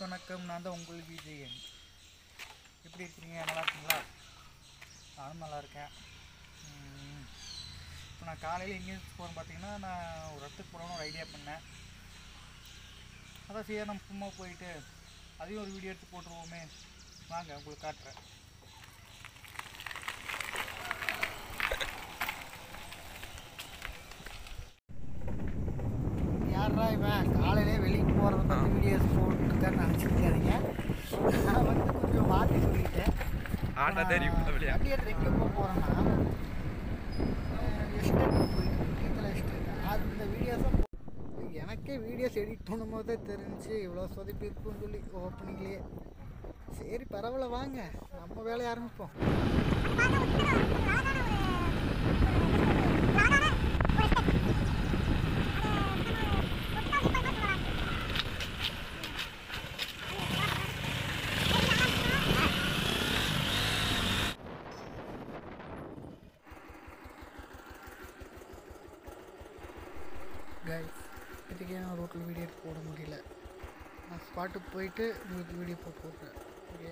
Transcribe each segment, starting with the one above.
வணக்கம் நான் தான் உங்கள் விஜயன் எப்படி இருக்கீங்க நல்லா இருக்கீங்களா நானும் நல்லா இருக்கேன் உம், இப்போ நான் காலையில் எங்கே போகிறேன் பார்த்தீங்கன்னா நான் ஒரு இடத்துக்கு போகணும்னு ஒரு ஐடியா பண்ணேன் அதான் சரி நம்ம சும்மா போயிட்டு அதையும் ஒரு வீடியோ எடுத்து போட்டுருவோமே வாங்க உங்களுக்கு காட்டுறேன் யாரா இவன் காலையிலே வெளியே போகிறத பற்றி வீடியோஸ் போட்டுருக்கான்னு நினச்சிருக்காதீங்க நான் வந்து கொஞ்சம் மாற்றி சொல்லிட்டேன் ஆட்டா தெரியும் அப்படியா அப்படியே எங்கே போக போகிறேன்னா எஸ்டேட் போயிட்டு கீழே எஸ்டேட் அது இந்த வீடியோஸை எனக்கே வீடியோஸ் எடிட் பண்ணும்போதே தெரிஞ்சு இவ்வளோ சொதப்பி இருக்குன்னு சொல்லி ஓப்பனிங்லேயே சரி பரவாயில்ல வாங்க நம்ம வேலையை ஆரம்பிப்போம் கைஸ் இதுக்கே நான் ரோட்டில் வீடியோ எடுத்து போட முடியல நான் ஸ்பாட்டுக்கு போயிட்டு உங்களுக்கு வீடியோ போட்டு போடுறேன் ஓகே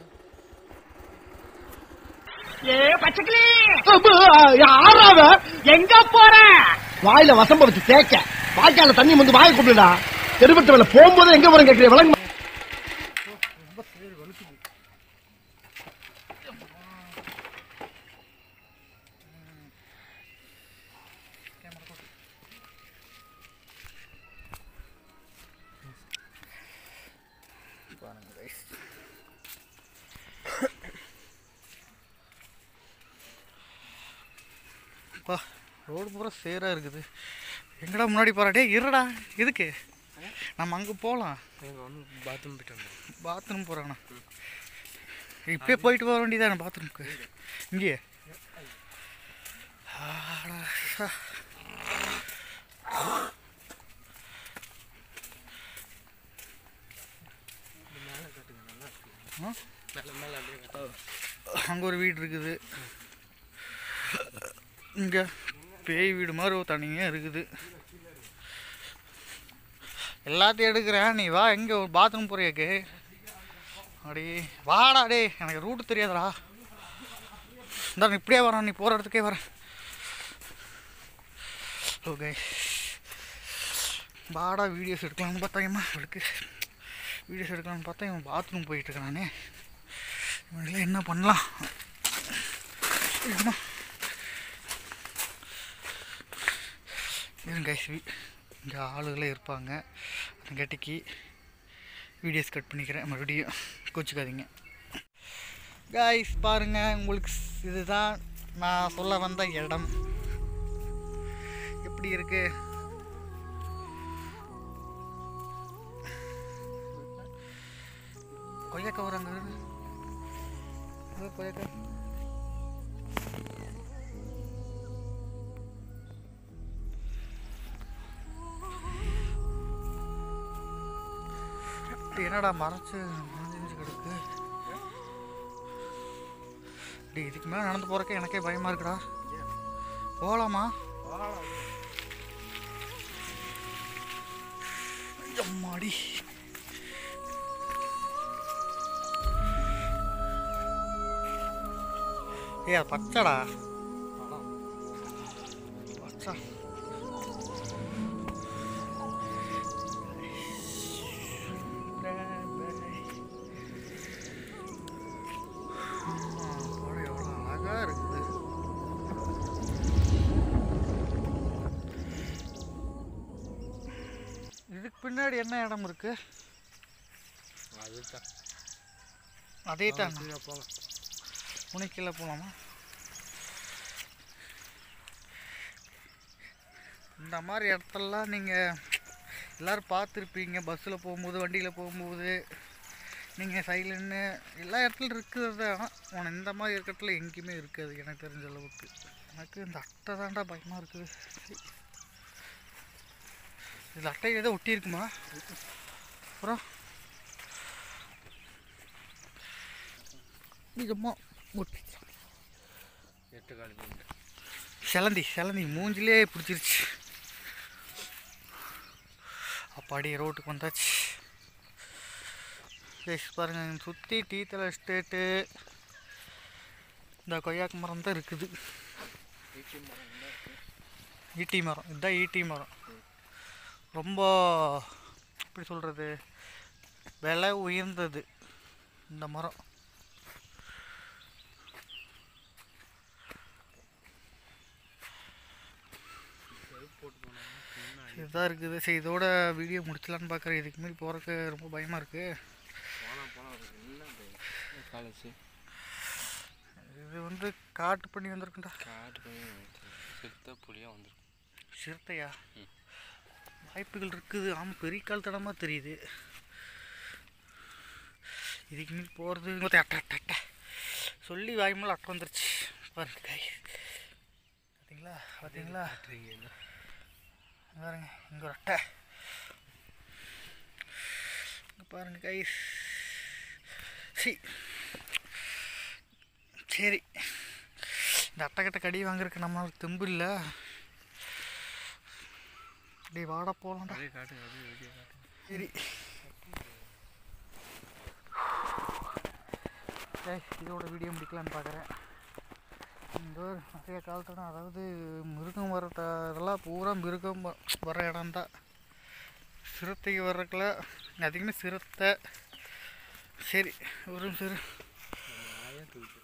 யாராவ எங்க போற வாயில வசம்ப வச்சு தேய்க்க வாய்க்கால தண்ணி வந்து வாயை கூப்பிடுடா தெருப்பட்ட வேலை போகும்போது எங்க போறேன் கேட்கிறேன் விளங்க ரொம்ப சேர் வலுக்குது கேமரா போட்டு பாருங்க guys. அப்பா ரோடு பூரா சேராக இருக்குது எங்கடா முன்னாடி போகிறா டே இருடா எதுக்கு நம்ம அங்கே போகலாம் பாத்ரூம் போயிட்டு வந்தேன் பாத்ரூம் போகிறாண்ணா இப்பயே போயிட்டு வர வேண்டியதானே பாத்ரூம்க்கு இங்கேயே ஆடா, சா. ஆ? மேலே மேலே அப்படியே கட்டு. அங்கே ஒரு வீடு இருக்குது இங்கே பேய் வீடு மாதிரி ஒரு தனியாக இருக்குது எல்லாத்தையும் எடுக்கிறேன் நீ வா எங்கே ஒரு பாத்ரூம் போறியாக்கு அடி வாடா டே எனக்கு ரூட்டு தெரியாதடா இந்த இப்படியே வரேன் நீ போகிற இடத்துக்கே வரேன் ஓகே வாடா வீடியோஸ் எடுக்கலாம்னு பார்த்தா ஏம்மா இவளுக்கு வீடியோஸ் எடுக்கலாம்னு பார்த்தா இவன் பாத்ரூம் போயிட்டு இருக்கிறானே இவனுக்கு என்ன பண்ணலாம் அம்மா இருங்க இங்கே ஆளுகளே இருப்பாங்க அதங்காட்டிக்கு வீடியோஸ் கட் பண்ணிக்கிறேன் மறுபடியும் கோச்சிக்காதீங்க காய்ஸ் பாருங்க உங்களுக்கு இதுதான் நான் சொல்ல வந்த இடம் எப்படி இருக்கு கொய்யாக்கா வராங்க கொய்யாக்கா டேய், என்னடா மறைச்சு மறைஞ்சு கிடக்கு டேய் இதுக்கு மேலே நடந்து போறக்கே எனக்கே பயமா இருக்குடா போகலாமா அம்மாடி ஏ அது பச்சைடா பச்சை ஆமா, படம் எவ்வளோ அழகா இருக்குது இதுக்கு பின்னாடி என்ன இடம் இருக்கு அதுதான் அதே தான் கீழே போங்க முனைக்கீழே போகலாமா இந்த மாதிரி இடத்தெல்லாம் நீங்கள் எல்லோரும் பார்த்துருப்பீங்க பஸ்ஸில் போகும்போது வண்டியில் போகும்போது நீங்கள் சைலன்னு எல்லா இடத்துலையும் இருக்குது தான் ஆனால் இந்த மாதிரி இருக்கிறதுல எங்கேயுமே இருக்காது எனக்கு தெரிஞ்ச அளவுக்கு எனக்கு இந்த அட்டை தான்டா பயமாக இருக்குது இது அட்டை ஏதோ ஒட்டி இருக்குமா அப்புறம் நிஜமா ஒட்டி எட்டு காலி போயிட்டு சிலந்தி சிலந்தி மூஞ்சிலே பிடிச்சிருச்சு அப்பாடி ரோட்டுக்கு வந்தாச்சு கைஸ் பாருங்கள் சுற்றி டீத்தலை எஸ்டேட்டு இந்த கொய்யாக்கு மரம் தான் இருக்குது ஈட்டி மரம் இதுதான் ஈட்டி மரம் ரொம்ப எப்படி சொல்கிறது விலை உயர்ந்தது இந்த மரம் இதுதான் இருக்குது சரி இதோட வீடியோ முடிச்சலான்னு பார்க்குறேன் இதுக்கு மீறி போகிறக்கு ரொம்ப பயமாக இருக்குது போனால் போனால் என்ன காலேஜ் இது வந்து காட்டு பண்ணி வந்திருக்குண்டா காட்டு போய் சித்த புளியாக வந்துருக்கும் சிறுத்தையா ம். வாய்ப்புகள் இருக்குது ஆமாம் பெரிய கால் தடமாக தெரியுது இதுக்கு மீறி போகிறது அட்ட அட்ட அட்ட சொல்லி வாய்மூலம் அட்டை வந்துருச்சு பாருங்க காய் பார்த்தீங்களா பார்த்தீங்களா இங்க பாருங்க இங்கே ஒரு அட்டை இங்க பாருங்க கை சி சரி இந்த அட்டைக்கட்டை கடி வாங்குறதுக்கு நம்மளுக்கு தெம்பு இல்லை அப்படியே வாட போகலாம்டா அதே காட்டு அதே வீடியோ காட்டு சரி ஏய் இதோட வீடியோ முடிக்கலான்னு பார்க்குறேன் இந்த ஒரு நிறைய காலத்தில் அதாவது மிருகம் வர த- இதெல்லாம் பூரா மிருகம் வ- வர இடம் தான் சிறுத்தைக்கு வர்றதுக்குள்ள அதிகமாக சிறுத்தை சரி ஒரு நிமிஷம் இரு. நாயாக தூக்கி